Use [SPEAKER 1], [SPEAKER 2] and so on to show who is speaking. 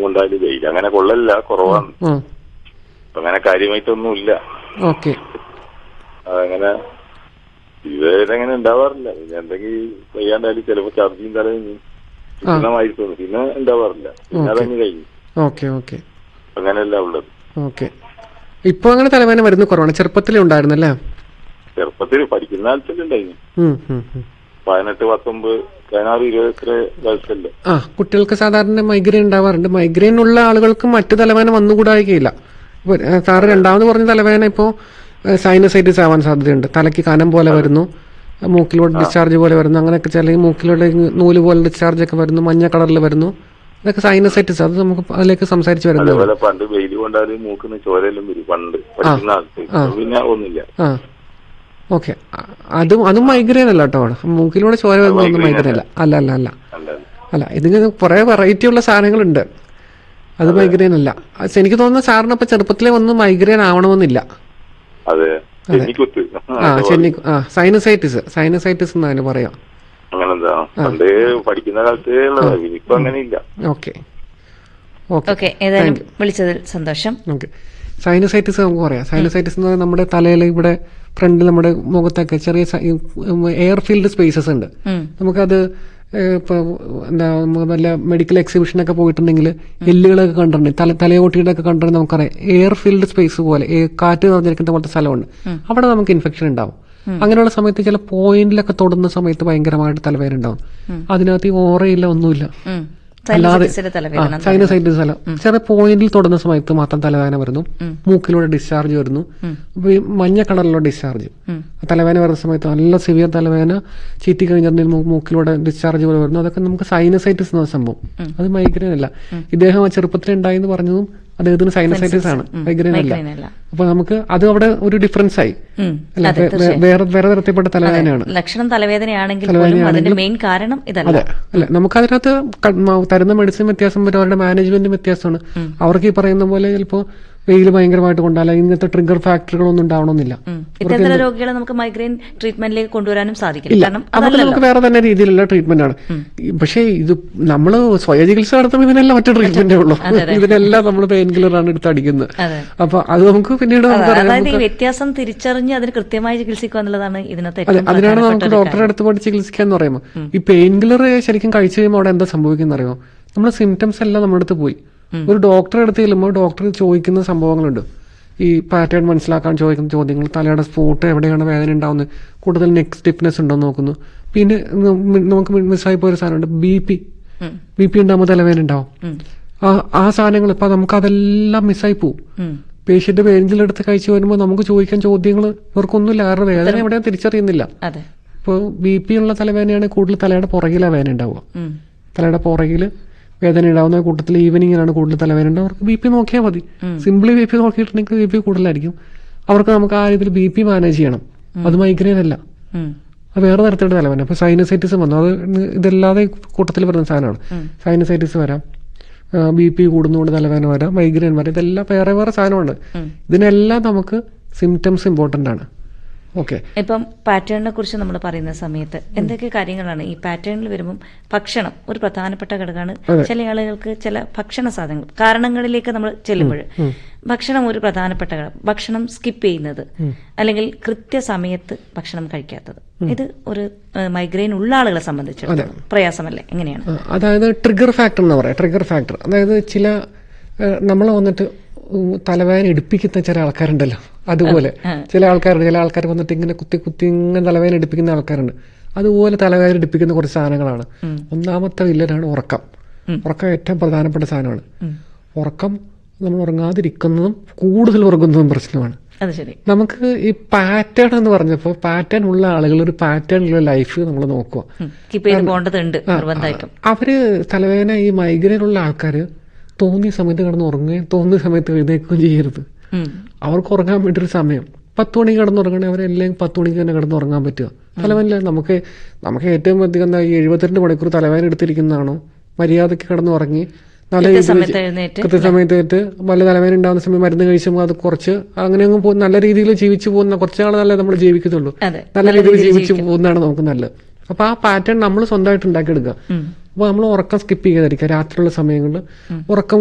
[SPEAKER 1] കൊണ്ടാലും വെയിൽ അങ്ങനെ കൊള്ളല്ല കുറവാണ്
[SPEAKER 2] ആ
[SPEAKER 1] അപ്പൊ അങ്ങനെ കാര്യമായിട്ടൊന്നും ഇല്ല
[SPEAKER 2] ഓക്കെ
[SPEAKER 1] അതങ്ങനെ ഇവരങ്ങനെ ഉണ്ടാവാറില്ല പിന്നെ എന്തെങ്കിലും വയ്യാണ്ടായാലും ചിലപ്പോ ഛർദിയും തലയും ക്ഷീണമായിരിക്കും പിന്നെ ഉണ്ടാവാറില്ല പിന്നെ അതങ്ങ് കഴിഞ്ഞു
[SPEAKER 2] ഓക്കെ ഓക്കെ
[SPEAKER 1] അങ്ങനെയല്ല ഉള്ളത്
[SPEAKER 2] ഓക്കെ ഇപ്പൊ അങ്ങനെ തലവേദന വരുന്ന കുറവാണ് ചെറുപ്പത്തിലേ ഉണ്ടായിരുന്നല്ലേ
[SPEAKER 1] ചെറുപ്പത്തിൽ പഠിക്കുന്ന കാലത്തിലുണ്ടായിരുന്നു
[SPEAKER 2] ഉം, ഉം, ഉം.
[SPEAKER 1] പതിനെട്ട് പത്തൊമ്പത് പതിനാറ് ഇരുപത്ര വയസ്സല്ലേ
[SPEAKER 2] ആ കുട്ടികൾക്ക് സാധാരണ മൈഗ്രെയിൻ ഉണ്ടാവാറുണ്ട് മൈഗ്രെയിൻ ഉള്ള ആളുകൾക്ക് മറ്റു തലവേദന വന്നുകൂടായികയില്ല ഇപ്പൊ ഏ, സാറ് രണ്ടാമത് പറഞ്ഞ തലവേദന ഇപ്പോൾ സൈനസൈറ്റിസ് ആവാൻ സാധ്യതയുണ്ട് തലയ്ക്ക് കനം പോലെ വരുന്നു മൂക്കിലൂടെ ഡിസ്ചാർജ് പോലെ വരുന്നു അങ്ങനെയൊക്കെ ചില മൂക്കിലൂടെ ഇങ്ങ് നൂല് പോലെ ഡിസ്ചാർജ് ഒക്കെ വരുന്നു മഞ്ഞ കളറിൽ വരുന്നു ഇതൊക്കെ സൈനസൈറ്റിസ് അത് നമുക്ക് അതിലേക്ക് സംസാരിച്ച് വരുന്നത്
[SPEAKER 1] അതേപോലെ പണ്ട് വെയിൽ കൊണ്ടാലും മൂക്കിന് ചോരയെല്ലാം വരും പണ്ട് പഠിക്കുന്ന കാലത്ത് ഇപ്പൊ പിന്നെ ഒന്നുമില്ല
[SPEAKER 2] ആ ഓക്കെ അതും അതും മൈഗ്രെയിൻ അല്ല കേട്ടോ മൂക്കിലൂടെ ചോര വരുന്നതൊന്നും മൈഗ്രെയിൻ അല്ല അല്ല അല്ല അല്ല
[SPEAKER 1] അല്ല
[SPEAKER 2] അല്ല ഇതിന് കുറെ വെറൈറ്റി ഉള്ള സാധനങ്ങളുണ്ട് അത് മൈഗ്രെയിൻ അല്ല അത് എനിക്ക് തോന്നുന്നു സാറിന് ഇപ്പൊ ചെറുപ്പത്തിലെ ഒന്നും മൈഗ്രെയിൻ ആവണമെന്നില്ല
[SPEAKER 1] അതെ ചെന്നിക്കുത്ത്
[SPEAKER 2] ആ ചെന്നി ആ സൈനസൈറ്റിസ് സൈനസൈറ്റിസ് എന്ന് അതിന് പറയാം
[SPEAKER 1] അങ്ങനെന്താ പണ്ട് പഠിക്കുന്ന കാലത്തേ ഉള്ളതാ ഇനിയിപ്പോ അങ്ങനെ ഇല്ല
[SPEAKER 2] ഓക്കെ ഓക്കെ
[SPEAKER 3] ഓക്കെ ഏതായാലും വിളിച്ചതിൽ സന്തോഷം
[SPEAKER 2] ഓക്കെ സൈനസൈറ്റിസ് നമുക്ക് പറയാം സൈനസൈറ്റിസ് എന്ന് പറഞ്ഞാൽ നമ്മുടെ തലയിൽ ഇവിടെ ഫ്രണ്ടിൽ നമ്മുടെ മുഖത്തൊക്കെ ചെറിയ എയർ ഫീൽഡ് സ്പേസസ് ഉണ്ട്
[SPEAKER 3] ഉം.
[SPEAKER 2] നമുക്കത് ഏഹ്, ഇപ്പൊ എന്താ നമുക്ക് നല്ല മെഡിക്കൽ എക്സിബിഷനൊക്കെ പോയിട്ടുണ്ടെങ്കിൽ എല്ലുകളൊക്കെ കണ്ടിട്ടുണ്ട് തല തലയോട്ടിയുടെ ഒക്കെ കണ്ടിട്ടുണ്ടെങ്കിൽ നമുക്കറിയാം എയർ ഫീൽഡ് സ്പേസ് പോലെ ഏ- കാറ്റ് നിറഞ്ഞിരിക്കുന്ന പോലത്തെ സ്ഥലമുണ്ട് അവിടെ നമുക്ക് ഇൻഫെക്ഷൻ ഉണ്ടാവും അങ്ങനെയുള്ള സമയത്ത് ചില പോയിന്റിലൊക്കെ തൊടുന്ന സമയത്ത് ഭയങ്കരമായിട്ട് തലവേദന ഉണ്ടാവും അതിനകത്ത് ഈ ഓറയില്ല ഒന്നുമില്ല
[SPEAKER 3] ഉം.
[SPEAKER 2] അല്ലാതെ
[SPEAKER 3] സൈനസൈറ്റിസിന്റെ തലവേദന
[SPEAKER 2] സൈനസൈറ്റിസ് അല്ല ചെറിയ പോയിന്റിൽ തൊടുന്ന സമയത്ത് മാത്രം തലവേദന വരുന്നു മൂക്കിലൂടെ ഡിസ്ചാർജ് വരുന്നു അപ്പൊ ഈ മഞ്ഞ കളറിലുള്ള ഡിസ്ചാർജ് തലവേദന വരുന്ന സമയത്ത് നല്ല സിവിയർ തലവേദന ചീറ്റി കഴിഞ്ഞാൽ മൂക്കിലൂടെ ഡിസ്ചാർജ് പോലെ വരുന്നു അതൊക്കെ നമുക്ക് സൈനസൈറ്റിസ് എന്ന സംഭവം അത് മൈഗ്രെയിൻ അല്ല ഇദ്ദേഹം ആ ചെറുപ്പത്തിൽ ഉണ്ടായെന്ന് പറഞ്ഞതും അദ്ദേഹത്തിന് സൈനസൈറ്റിസ് ആണ് മൈഗ്രെയിൻ അല്ല
[SPEAKER 3] മൈഗ്രെയിൻ അല്ല
[SPEAKER 2] അപ്പൊ നമുക്ക് അത് അവിടെ ഒരു ഡിഫറൻസ് ആയി
[SPEAKER 3] ഉം.
[SPEAKER 2] അല്ല വേ- വേ- വേറെ വേറെ തരത്തിൽപ്പെട്ട തലവേദനയാണ്
[SPEAKER 3] ലക്ഷണം തലവേദനയാണെങ്കിൽ പോലും അതിന്റെ മെയിൻ കാരണം ഇതല്ല
[SPEAKER 2] അതെ അല്ല നമുക്ക് അതിനകത്ത് ക- മ- തരുന്ന മെഡിസിൻ വ്യത്യാസം വരും അവരുടെ മാനേജ്മെന്റ് വ്യത്യാസമാണ് അവർക്ക് ഈ പറയുന്ന പോലെ ചിലപ്പോ വെയിൽ ഭയങ്കരമായിട്ട് കൊണ്ടാല ഇങ്ങനത്തെ ട്രിഗർ ഫാക്ടറികളൊന്നും ഉണ്ടാവണമെന്നില്ല
[SPEAKER 3] ഉം. ഇത്തരത്തിലുള്ള രോഗികളെ നമുക്ക് മൈഗ്രെയിൻ ട്രീറ്റ്മെന്റിലേക്ക് കൊണ്ടുവരാനും സാധിക്കില്ല
[SPEAKER 2] ഇല്ല
[SPEAKER 3] കാരണം
[SPEAKER 2] അവർക്ക് നമുക്ക് വേറെ തന്നെ രീതിയിലുള്ള ട്രീറ്റ്മെന്റ് ആണ് ഈ- പക്ഷേ ഇത് നമ്മള് സ്വയ ചികിത്സ നടത്തുമ്പോൾ ഇതിനെല്ലാം ഒറ്റ ട്രീറ്റ്മെന്റേ ഉള്ളൂ ഇതിനെല്ലാം നമ്മൾ പെയിൻ കില്ലർ ആണ് എടുത്ത് അടിക്കുന്നത്
[SPEAKER 3] അതെ.
[SPEAKER 2] അപ്പൊ അത് നമുക്ക് പിന്നീട്
[SPEAKER 3] അതെ,
[SPEAKER 2] നമുക്കറിയാം
[SPEAKER 3] അതായത് ഈ വ്യത്യാസം തിരിച്ചറിഞ്ഞ് അതിന് കൃത്യമായി ചികിത്സിക്കുക എന്നുള്ളതാണ് ഇതിനകത്ത്
[SPEAKER 2] അതെ
[SPEAKER 3] ഏറ്റവും
[SPEAKER 2] അതിനാണ്
[SPEAKER 3] പ്രധാനപ്പെട്ട
[SPEAKER 2] നമുക്ക്
[SPEAKER 3] ഒരു
[SPEAKER 2] ഡോക്ടറെ അടുത്ത് പോയിട്ട് ചികിത്സിക്കാന്ന് പറയുമ്പോൾ ഈ പെയിൻ കില്ലർ ശരിക്കും കഴിച്ചു കഴിയുമ്പോൾ അവിടെ എന്താ സംഭവിക്കുന്ന അറിയോ നമ്മുടെ സിംറ്റംസ് എല്ലാം നമ്മുടെ അടുത്ത് പോയി ഒരു ഡോക്ടറെ അടുത്ത് ചെല്ലുമ്പോൾ ഡോക്ടർ ചോദിക്കുന്ന സംഭവങ്ങളുണ്ട് ഈ പാറ്റേൺ മനസ്സിലാക്കാൻ ചോദിക്കുന്ന ചോദ്യങ്ങൾ തലയുടെ സ്പോട്ട് എവിടെയാണ് വേദന ഉണ്ടാവുന്നത് കൂടുതൽ നെക്ക് സ്റ്റിഫ്നെസ് ഉണ്ടോ എന്ന് നോക്കുന്നു പിന്നെ ന- നമുക്ക് മിസ്സായി പോയൊരു സാധനമുണ്ട് ബി പി
[SPEAKER 3] ഉം.
[SPEAKER 2] ബി പി ഉണ്ടാകുമ്പോൾ തലവേദന ഉണ്ടാവും
[SPEAKER 3] ഉം.
[SPEAKER 2] ആ ആ സാധനങ്ങൾ ഇപ്പൊ നമുക്ക് അതെല്ലാം മിസ്സായി പോവും
[SPEAKER 3] ഉം.
[SPEAKER 2] പേഷ്യന്റ് പേരിഞ്ചിലെടുത്ത് കഴിച്ചു വരുമ്പോൾ നമുക്ക് ചോദിക്കാൻ ചോദ്യങ്ങൾ ഇവർക്കൊന്നുമില്ല കാരണം വേദന എവിടെയാണ് തിരിച്ചറിയുന്നില്ല
[SPEAKER 3] അതെ
[SPEAKER 2] ഇപ്പോൾ ബി പി ഉള്ള തലവേദനയാണ് കൂടുതൽ തലയുടെ പുറകിലാണ് വേദന ഉണ്ടാവുക
[SPEAKER 3] ഉം.
[SPEAKER 2] തലയുടെ പുറകിൽ വേദന ഉണ്ടാവുന്ന കൂട്ടത്തിൽ ഈവനിങ്ങിലാണ് കൂടുതൽ തലവേദന ഉണ്ടാവുക അവർക്ക് ബി പി നോക്കിയാൽ മതി സിംപിളി ബി പി നോക്കിയിട്ടുണ്ടെങ്കിൽ ബി പി കൂടുതലായിരിക്കും അവർക്ക് നമുക്ക് ആ രീതിയിൽ ബി പി മാനേജ് ചെയ്യണം അത് മൈഗ്രെയിൻ അല്ല
[SPEAKER 3] ഉം.
[SPEAKER 2] അത് വേറെ തരത്തിലുള്ള തലവേദന അപ്പോൾ സൈനസൈറ്റിസ് വന്നു അത് ഇതല്ലാതെ കൂട്ടത്തിൽ വരുന്ന സാധനമാണ് സൈനസൈറ്റിസ് വരാം ബി പി കൂടുന്നതുകൊണ്ട് തലവേദന വരാം മൈഗ്രെയിൻ വരാം ഇതെല്ലാം വേറെ വേറെ സാധനമുണ്ട് ഇതിനെല്ലാം നമുക്ക് സിംറ്റംസ് ഇമ്പോർട്ടൻ്റ് ആണ് ഓക്കെ
[SPEAKER 3] ഇപ്പം പാറ്റേണിനെ കുറിച്ച് നമ്മൾ പറയുന്ന സമയത്ത് എന്തൊക്കെ കാര്യങ്ങളാണ് ഈ പാറ്റേണിൽ വരുമ്പം ഭക്ഷണം ഒരു പ്രധാനപ്പെട്ട ഘടകമാണ് ചില ആളുകൾക്ക് ചില ഭക്ഷണ സാധനങ്ങൾ കാരണങ്ങളിലേക്ക് നമ്മൾ ചെല്ലുമ്പോൾ ഭക്ഷണം ഒരു പ്രധാനപ്പെട്ട ഘടകം ഭക്ഷണം സ്കിപ്പ് ചെയ്യുന്നത് അല്ലെങ്കിൽ കൃത്യസമയത്ത് ഭക്ഷണം കഴിക്കാത്തത് ഇത് ഒരു മൈഗ്രെയിൻ ഉള്ള ആളുകളെ സംബന്ധിച്ചിടത്തോളം പ്രയാസമല്ലേ എങ്ങനെയാണ്
[SPEAKER 2] ആ, അതായത് ട്രിഗർ ഫാക്ടർ എന്ന് പറയാം ട്രിഗർ ഫാക്ടർ അതായത് ചില നമ്മൾ വന്നിട്ട് ഉം, തലവേദന എടുപ്പിക്കുന്ന ചില ആൾക്കാരുണ്ടല്ലോ അതുപോലെ ചില ആൾക്കാരുണ്ട് ചില ആൾക്കാർ വന്നിട്ട് ഇങ്ങനെ കുത്തി കുത്തി ഇങ്ങനെ തലവേദന എടുപ്പിക്കുന്ന ആൾക്കാരുണ്ട് അതുപോലെ തലവേദന എടുപ്പിക്കുന്ന കുറച്ച് സാധനങ്ങളാണ് ഒന്നാമത്തെ വില്ലനാണ് ഉറക്കം ഉറക്കം ഏറ്റവും പ്രധാനപ്പെട്ട സാധനമാണ് ഉറക്കം നമ്മൾ ഉറങ്ങാതിരിക്കുന്നതും കൂടുതൽ ഉറങ്ങുന്നതും പ്രശ്നമാണ്
[SPEAKER 3] അത് ശരി
[SPEAKER 2] നമുക്ക് ഈ പാറ്റേൺ എന്ന് പറഞ്ഞപ്പോൾ പാറ്റേൺ ഉള്ള ആളുകൾ ഒരു പാറ്റേണിലുള്ള ലൈഫ് നമ്മൾ നോക്കുക
[SPEAKER 3] കീപ്പ് ചെയ്ത് പോകേണ്ടതുണ്ട് നിർബന്ധമായിട്ടും
[SPEAKER 2] അവര് തലവേദന ഈ മൈഗ്രെയിൻ ഉള്ള ആൾക്കാർ തോന്നിയ സമയത്ത് കിടന്ന് ഉറങ്ങുകയും തോന്നിയ സമയത്ത് എഴുന്നേൽക്കുകയും ചെയ്യരുത്
[SPEAKER 3] ഉം.
[SPEAKER 2] അവർക്ക് ഉറങ്ങാൻ വേണ്ടി ഒരു സമയം പത്ത് മണിക്ക് കിടന്നുറങ്ങണേ അവരെല്ലാം പത്ത് മണിക്ക് തന്നെ കിടന്നുറങ്ങാൻ പറ്റുക തലവേദന നമുക്ക് നമുക്ക് ഏറ്റവും അധികം എന്താ ഈ എഴുപത്തിരണ്ട് മണിക്കൂർ തലവേദന എടുത്തിരിക്കുന്നതാണോ മര്യാദയ്ക്ക് കിടന്നുറങ്ങി നല്ല
[SPEAKER 3] കൃത്യസമയത്ത്
[SPEAKER 2] രീതിയിൽ
[SPEAKER 3] എഴുന്നേറ്റ്
[SPEAKER 2] കൃത്യസമയത്ത് ഏറ്റ് വല്ല തലവേദന ഉണ്ടാകുന്ന സമയം മരുന്ന് കഴിച്ചുമ്പോൾ അത് കുറച്ച് അങ്ങനെ അങ്ങ് പോ- നല്ല രീതിയിൽ ജീവിച്ചു പോകുന്ന കുറച്ച് നാൾ നല്ല നമ്മൾ ജീവിക്കത്തുള്ളൂ
[SPEAKER 3] അതെ
[SPEAKER 2] നല്ല രീതിയിൽ ജീവിച്ചു പോകുന്നതാണ് നമുക്ക് നല്ലത് അപ്പൊ ആ പാറ്റേൺ നമ്മൾ സ്വന്തമായിട്ട് ഉണ്ടാക്കിയെടുക്കുക
[SPEAKER 3] ഉം.
[SPEAKER 2] അപ്പോൾ നമ്മൾ ഉറക്കം സ്കിപ്പ് ചെയ്യാതിരിക്കുക രാത്രിയുള്ള സമയങ്ങളിൽ ഉറക്കം